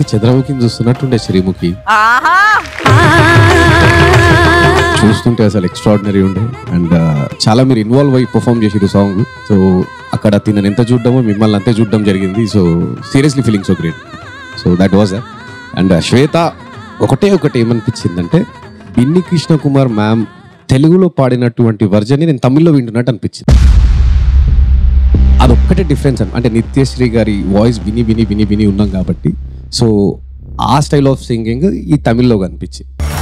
చంద్రముఖిని చూస్తున్నట్టుండే శ్రీముఖి ఆహా చూస్తుంటే అసలు ఎక్స్ట్రాడినరీ ఉండే అండ్ చాలా మీరు ఇన్వాల్వ్ అయ్యి పర్ఫామ్ చేసిరు సాంగ్ సో అక్కడ తినని ఎంత చూడడమో మిమ్మల్ని అంతే చూడడం జరిగింది so seriously feeling so great so that was and Shweta ఒకటే ఒకటి ఏమనిపించిందంటే బిన్ని కృష్ణ కుమార్ మ్యామ్ తెలుగులో పాడినటువంటి వర్జన్ని నేను తమిళ్లో వింటున్నట్టు అనిపించింది అదొక్కటే డిఫరెన్స్ అన్న అంటే నిత్యశ్రీ గారి వాయిస్ విని విని విని విని ఉన్నాం కాబట్టి సో ఆ స్టైల్ ఆఫ్ సింగింగ్ ఈ తమిళ్లో కనిపించింది